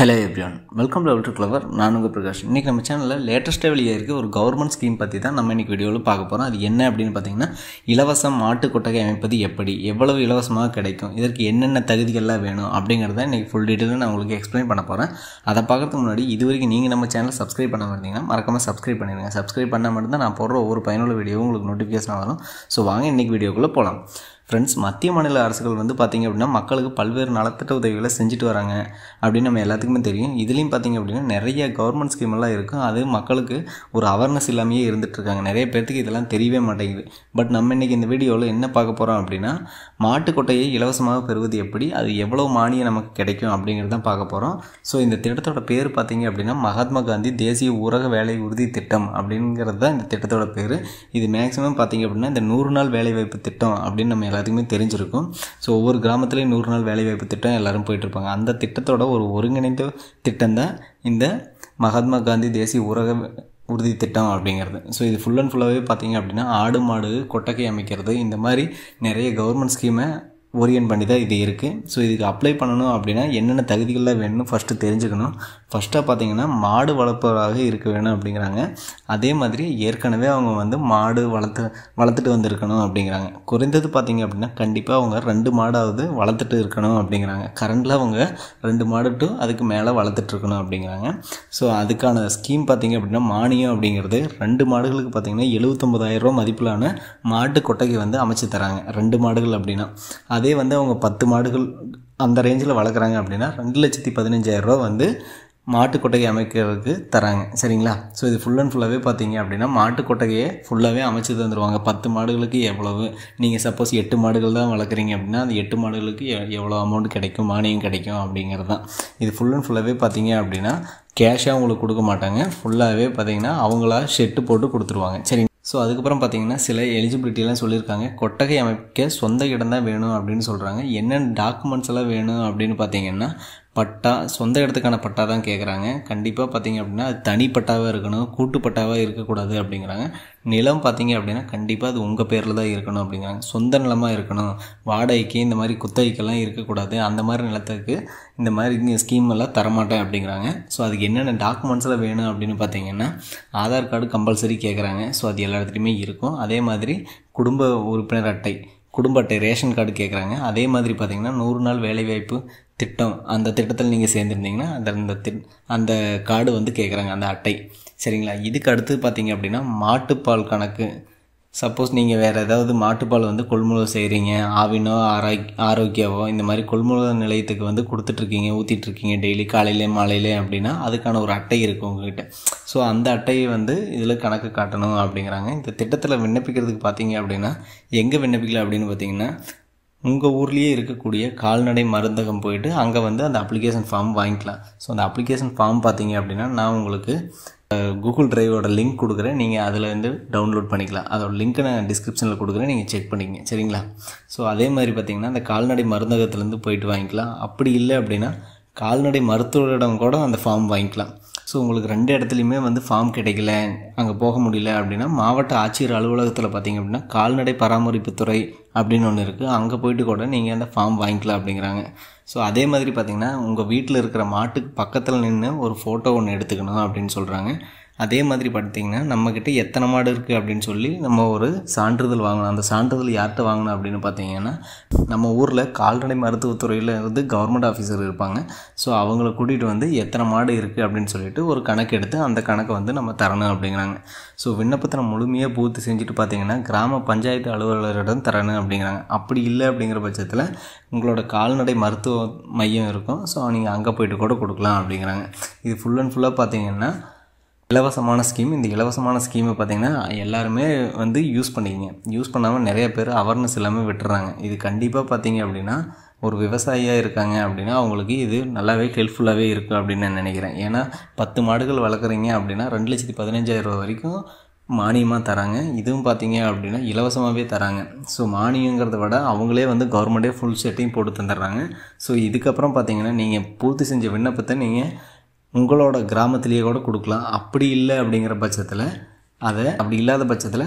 hello everyone welcome to அவுட்ரு clever நான் உங்கள் பிரகாஷ் இன்றைக்கி நம்ம சேனலில் லேட்டஸ்ட்டாக வெளியே இருக்க ஒரு கவர்மெண்ட் ஸ்கீம் பற்றி தான் நம்ம இன்றைக்கி வீடியோவில் பார்க்க போகிறோம் அது என்ன அப்படின்னு பார்த்தீங்கன்னா இலவச மாட்டு கொட்டகை அமைப்பது எப்படி எவ்வளவு இலவசமாக கிடைக்கும் இதற்கு என்னென்ன தகுதிகள்லாம் வேணும் அப்படிங்கிறத இன்றைக்கி ஃபுல் டீட்டெயிலாக நான் உங்களுக்கு எக்ஸ்பிளைன் பண்ண போகிறேன் அதை பார்க்கறதுக்கு முன்னாடி இது வரைக்கும் நீங்கள் நம்ம சேனலை சப்ஸ்கிரைப் பண்ண இருந்தீங்கன்னா மறக்காமல் சப்ஸ்கிரைப் பண்ணிடுங்க சப்ஸ்கிரைப் பண்ணால் மட்டும்தான் நான் போடுற ஒவ்வொரு பயனுள்ள வீடியோவும் உங்களுக்கு நோட்டிஃபிகேஷன் வரும் ஸோ வாங்க இன்றைக்கி வீடியோக்குள்ளே போகலாம் ஃப்ரெண்ட்ஸ் மத்திய மாநில அரசுகள் வந்து பார்த்திங்க அப்படின்னா மக்களுக்கு பல்வேறு நலத்திட்ட உதவிகளை செஞ்சுட்டு வராங்க அப்படின்னு நம்ம எல்லாத்துக்குமே தெரியும் இதுலேயும் பார்த்திங்க அப்படின்னா நிறைய கவர்மெண்ட் ஸ்கீம் எல்லாம் இருக்கும் அது மக்களுக்கு ஒரு அவேர்னஸ் இல்லாமையே இருந்துட்டு இருக்காங்க நிறைய பேர்த்துக்கு இதெல்லாம் தெரியவே மாட்டேங்குது பட் நம்ம இன்றைக்கி இந்த வீடியோவில் என்ன பார்க்க போகிறோம் அப்படின்னா மாட்டுக்கொட்டையை இலவசமாக பெறுவது எப்படி அது எவ்வளோ மானியம் நமக்கு கிடைக்கும் அப்படிங்கிறது தான் பார்க்க போகிறோம் ஸோ இந்த திட்டத்தோட பேர் பார்த்திங்க அப்படின்னா மகாத்மா காந்தி தேசிய ஊரக வேலை உறுதி திட்டம் அப்படிங்கிறது தான் இந்த திட்டத்தோட பேர் இது மேக்ஸிமம் பார்த்திங்க அப்படின்னா இந்த நூறு நாள் வேலைவாய்ப்பு திட்டம் அப்படின்னு நம்ம எல்லாத்துக்குமே தெரிஞ்சிருக்கும் ஸோ ஒவ்வொரு கிராமத்துலேயும் நூறு நாள் வேலைவாய்ப்பு திட்டம் எல்லோரும் போயிட்டுருப்பாங்க அந்த திட்டத்தோட ஒரு ஒருங்கிணைந்த திட்டம் தான் இந்த மகாத்மா காந்தி தேசிய ஊரக உறுதி திட்டம் அப்படிங்கிறது ஸோ இது ஃபுல் அண்ட் ஃபுல்லாகவே பார்த்தீங்க அப்படின்னா ஆடு மாடு கொட்டகை அமைக்கிறது இந்த மாதிரி நிறைய கவர்மெண்ட் ஸ்கீமை ஓரியன்ட் பண்ணி தான் இது இருக்குது ஸோ இதுக்கு அப்ளை பண்ணணும் அப்படின்னா என்னென்ன தகுதிகள்லாம் வேணும்னு ஃபஸ்ட்டு தெரிஞ்சுக்கணும் ஃபஸ்ட்டாக பார்த்தீங்கன்னா மாடு வளர்ப்பவராக இருக்க வேணும் அப்படிங்கிறாங்க அதே மாதிரி ஏற்கனவே அவங்க வந்து மாடு வளர்த்து வளர்த்துட்டு வந்திருக்கணும் அப்படிங்கிறாங்க குறைந்தது பார்த்தீங்க அப்படின்னா கண்டிப்பாக அவங்க ரெண்டு மாடாவது வளர்த்துட்டு இருக்கணும் அப்படிங்கிறாங்க கரண்டில் அவங்க ரெண்டு மாடு டு அதுக்கு மேலே வளர்த்துட்டு இருக்கணும் அப்படிங்கிறாங்க ஸோ அதுக்கான ஸ்கீம் பார்த்தீங்க அப்படின்னா மானியம் அப்படிங்கிறது ரெண்டு மாடுகளுக்கு பார்த்தீங்கன்னா எழுபத்தொம்பதாயிரம் ரூபா மதிப்பிலான மாட்டு கொட்டகை வந்து அமைச்சு தராங்க ரெண்டு மாடுகள் அப்படின்னா அதே வந்து அவங்க பத்து மாடுகள் அந்த ரேஞ்சில் வளர்க்குறாங்க அப்படின்னா ரெண்டு லட்சத்தி பதினஞ்சாயிரரூவா வந்து மாட்டு கொட்டகை அமைக்கிறதுக்கு தராங்க சரிங்களா ஸோ இது ஃபுல் அண்ட் ஃபுல்லாகவே பார்த்தீங்க அப்படின்னா மாட்டு கொட்டகையை ஃபுல்லாகவே அமைச்சு தந்துடுவாங்க பத்து மாடுகளுக்கு எவ்வளவு நீங்கள் சப்போஸ் எட்டு மாடுகள் தான் வளர்க்குறீங்க அப்படின்னா அந்த எட்டு மாடுகளுக்கு எ- எவ்வளோ அமௌண்ட் கிடைக்கும் மானியம் கிடைக்கும் அப்படிங்கிறது தான் இது ஃபுல் அண்ட் ஃபுல்லாகவே பார்த்தீங்க அப்படின்னா கேஷாக உங்களுக்கு கொடுக்க மாட்டாங்க ஃபுல்லாகவே பார்த்தீங்கன்னா அவங்களா ஷெட்டு போட்டு கொடுத்துருவாங்க சரி ஸோ அதுக்கப்புறம் பார்த்தீங்கன்னா சில எலிஜிபிலிட்டிலாம் சொல்லியிருக்காங்க கொட்டகை அமைக்க சொந்த இடம் தான் வேணும் அப்படின்னு சொல்கிறாங்க என்னென்ன டாக்குமெண்ட்ஸ் எல்லாம் வேணும் அப்படின்னு பார்த்தீங்கன்னா பட்டா சொந்த இடத்துக்கான பட்டா தான் கேட்குறாங்க கண்டிப்பாக பார்த்தீங்க அப்படின்னா அது தனி பட்டாவாக இருக்கணும் கூட்டு பட்டாவாக இருக்கக்கூடாது அப்படிங்கிறாங்க நிலம் பார்த்தீங்க அப்படின்னா கண்டிப்பாக அது உங்கள் பேரில் தான் இருக்கணும் அப்படிங்கிறாங்க சொந்த நிலமாக இருக்கணும் வாடகைக்கு இந்த மாதிரி குத்தகைக்கெல்லாம் இருக்கக்கூடாது அந்த மாதிரி நிலத்துக்கு இந்த மாதிரி ஸ்கீம் எல்லாம் தரமாட்டேன் அப்படிங்கிறாங்க ஸோ அதுக்கு என்னென்ன டாக்குமெண்ட்ஸ்லாம் வேணும் அப்படின்னு பார்த்தீங்கன்னா ஆதார் கார்டு கம்பல்சரி கேட்குறாங்க ஸோ அது எல்லா இடத்துலையுமே இருக்கும் அதே மாதிரி குடும்ப உறுப்பினர் அட்டை குடும்ப அட்டை ரேஷன் கார்டு கேட்குறாங்க அதே மாதிரி பார்த்தீங்கன்னா நூறு நாள் வேலைவாய்ப்பு திட்டம் அந்த திட்டத்தில் நீங்கள் சேர்ந்துருந்தீங்கன்னா அந்த அந்த திட் அந்த கார்டு வந்து கேட்குறாங்க அந்த அட்டை சரிங்களா இதுக்கு அடுத்து பார்த்தீங்க அப்படின்னா மாட்டுப்பால் கணக்கு சப்போஸ் நீங்கள் வேறு ஏதாவது மாட்டுப்பால் வந்து கொள்முதல் செய்கிறீங்க ஆவினோ ஆராய் ஆரோக்கியாவோ இந்த மாதிரி கொள்முதல் நிலையத்துக்கு வந்து கொடுத்துட்ருக்கீங்க ஊற்றிட்டுருக்கீங்க டெய்லி காலையிலே மாலையிலே அப்படின்னா அதுக்கான ஒரு அட்டை இருக்குது உங்ககிட்ட ஸோ அந்த அட்டையை வந்து இதில் கணக்கு காட்டணும் அப்படிங்கிறாங்க இந்த திட்டத்தில் விண்ணப்பிக்கிறதுக்கு பார்த்தீங்க அப்படின்னா எங்கே விண்ணப்பிக்கலாம் அப்படின்னு பார்த்தீங்கன்னா உங்கள் ஊர்லேயே இருக்கக்கூடிய கால்நடை மருந்தகம் போயிட்டு அங்கே வந்து அந்த அப்ளிகேஷன் ஃபார்ம் வாங்கிக்கலாம் ஸோ அந்த அப்ளிகேஷன் ஃபார்ம் பார்த்தீங்க அப்படின்னா நான் உங்களுக்கு கூகுள் டிரைவோட லிங்க் கொடுக்குறேன் நீங்கள் அதில் வந்து டவுன்லோட் பண்ணிக்கலாம் அதோட லிங்க்கை நான் டிஸ்கிரிப்ஷனில் கொடுக்குறேன் நீங்கள் செக் பண்ணிக்கங்க சரிங்களா ஸோ அதே மாதிரி பார்த்தீங்கன்னா அந்த கால்நடை மருந்தகத்துலேருந்து போயிட்டு வாங்கிக்கலாம் அப்படி இல்லை அப்படின்னா கால்நடை மருத்துவரிடம் கூட அந்த ஃபார்ம் வாங்கிக்கலாம் ஸோ உங்களுக்கு ரெண்டு இடத்துலையுமே வந்து ஃபார்ம் கிடைக்கல அங்கே போக முடியல அப்படின்னா மாவட்ட ஆட்சியர் அலுவலகத்தில் பார்த்தீங்க அப்படின்னா கால்நடை பராமரிப்புத்துறை அப்படின்னு ஒன்று இருக்குது அங்கே போயிட்டு கூட நீங்கள் அந்த ஃபார்ம் வாங்கிக்கலாம் அப்படிங்கிறாங்க ஸோ அதே மாதிரி பார்த்தீங்கன்னா உங்கள் வீட்டில் இருக்கிற மாட்டுக்கு பக்கத்தில் நின்று ஒரு ஃபோட்டோ ஒன்று எடுத்துக்கணும் அப்படின்னு சொல்கிறாங்க அதே மாதிரி பார்த்தீங்கன்னா நம்மக்கிட்ட எத்தனை மாடு இருக்குது அப்படின்னு சொல்லி நம்ம ஒரு சான்றிதழ் வாங்கணும் அந்த சான்றிதழ் யார்கிட்ட வாங்கணும் அப்படின்னு பார்த்தீங்கன்னா நம்ம ஊரில் கால்நடை மருத்துவத்துறையில் வந்து கவர்மெண்ட் ஆஃபீஸர் இருப்பாங்க ஸோ அவங்கள கூட்டிகிட்டு வந்து எத்தனை மாடு இருக்குது அப்படின்னு சொல்லிட்டு ஒரு கணக்கு எடுத்து அந்த கணக்கை வந்து நம்ம தரணும் அப்படிங்கிறாங்க ஸோ விண்ணப்பத்தை நம்ம முழுமையாக பூர்த்தி செஞ்சுட்டு பார்த்தீங்கன்னா கிராம பஞ்சாயத்து அலுவலரிடம் தரணும் அப்படிங்கிறாங்க அப்படி இல்லை அப்படிங்கிற பட்சத்தில் உங்களோட கால்நடை மருத்துவ மையம் இருக்கும் ஸோ நீங்கள் அங்கே போயிட்டு கூட கொடுக்கலாம் அப்படிங்கிறாங்க இது ஃபுல் அண்ட் ஃபுல்லாக பார்த்தீங்கன்னா இலவசமான ஸ்கீம் இந்த இலவசமான ஸ்கீமை பார்த்தீங்கன்னா எல்லாருமே வந்து யூஸ் பண்ணிக்கங்க யூஸ் பண்ணாமல் நிறைய பேர் அவேர்னஸ் இல்லாமல் விட்டுறாங்க இது கண்டிப்பாக பார்த்தீங்க அப்படின்னா ஒரு விவசாயியாக இருக்காங்க அப்படின்னா அவங்களுக்கு இது நல்லாவே ஹெல்ப்ஃபுல்லாகவே இருக்கும் அப்படின்னு நான் நினைக்கிறேன் ஏன்னா பத்து மாடுகள் வளர்க்குறீங்க அப்படின்னா ரெண்டு லட்சத்தி பதினஞ்சாயிரம் ரூபா வரைக்கும் மானியமாக தராங்க இதுவும் பார்த்தீங்க அப்படின்னா இலவசமாகவே தராங்க ஸோ மானியங்கிறத விட அவங்களே வந்து கவர்மெண்ட்டே ஃபுல் செட்டையும் போட்டு தந்துடுறாங்க ஸோ இதுக்கப்புறம் பார்த்தீங்கன்னா நீங்கள் பூர்த்தி செஞ்ச விண்ணப்பத்தை நீங்கள் உங்களோட கிராமத்திலேயே கூட கொடுக்கலாம் அப்படி இல்லை அப்படிங்கிற பட்சத்தில் அதை அப்படி இல்லாத பட்சத்தில்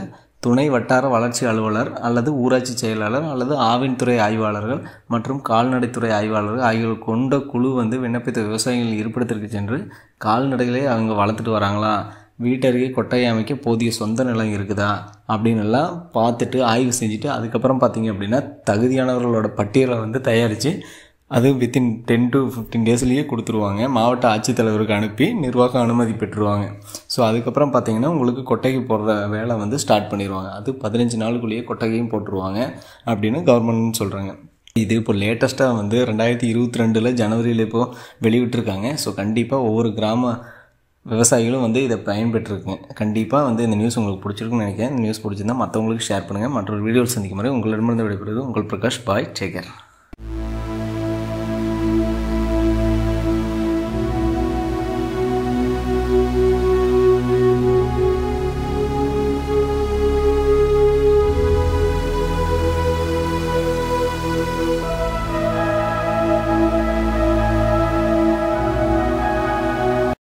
துணை வட்டார வளர்ச்சி அலுவலர் அல்லது ஊராட்சி செயலாளர் அல்லது ஆவின்துறை ஆய்வாளர்கள் மற்றும் கால்நடைத்துறை ஆய்வாளர்கள் ஆகியோர் கொண்ட குழு வந்து விண்ணப்பித்த விவசாயிகள் இருப்பிடத்திற்கு சென்று கால்நடைகளை அவங்க வளர்த்துட்டு வராங்களா வீட்டருகே கொட்டகை அமைக்க போதிய சொந்த நிலம் இருக்குதா அப்படின்னு எல்லாம் பார்த்துட்டு ஆய்வு செஞ்சுட்டு அதுக்கப்புறம் பார்த்தீங்க அப்படின்னா தகுதியானவர்களோட பட்டியலை வந்து தயாரித்து அது வித்தின் டென் டு ஃபிஃப்டீன் டேஸ்லேயே கொடுத்துருவாங்க மாவட்ட ஆட்சித்தலைவருக்கு அனுப்பி நிர்வாகம் அனுமதி பெற்றுருவாங்க ஸோ அதுக்கப்புறம் பார்த்தீங்கன்னா உங்களுக்கு கொட்டகை போடுற வேலை வந்து ஸ்டார்ட் பண்ணிடுவாங்க அது பதினஞ்சு நாளுக்குள்ளேயே கொட்டகையும் போட்டுருவாங்க அப்படின்னு கவர்மெண்ட்னு சொல்கிறாங்க இது இப்போ லேட்டஸ்ட்டாக வந்து ரெண்டாயிரத்தி இருபத்தி ரெண்டில் ஜனவரியில் இப்போது வெளியிட்டிருக்காங்க ஸோ கண்டிப்பாக ஒவ்வொரு கிராம விவசாயிகளும் வந்து இதை பயன்பெற்றிருக்குங்க கண்டிப்பாக வந்து இந்த நியூஸ் உங்களுக்கு பிடிச்சிருக்குன்னு நினைக்கிறேன் இந்த நியூஸ் பிடிச்சிருந்தா மற்றவங்களுக்கு ஷேர் பண்ணுங்கள் மற்றொரு வீடியோவில் சந்திக்கும் முறை உங்களிடமிருந்து விடைபெறுவது உங்கள் பிரகாஷ் பாய் டேக்கர்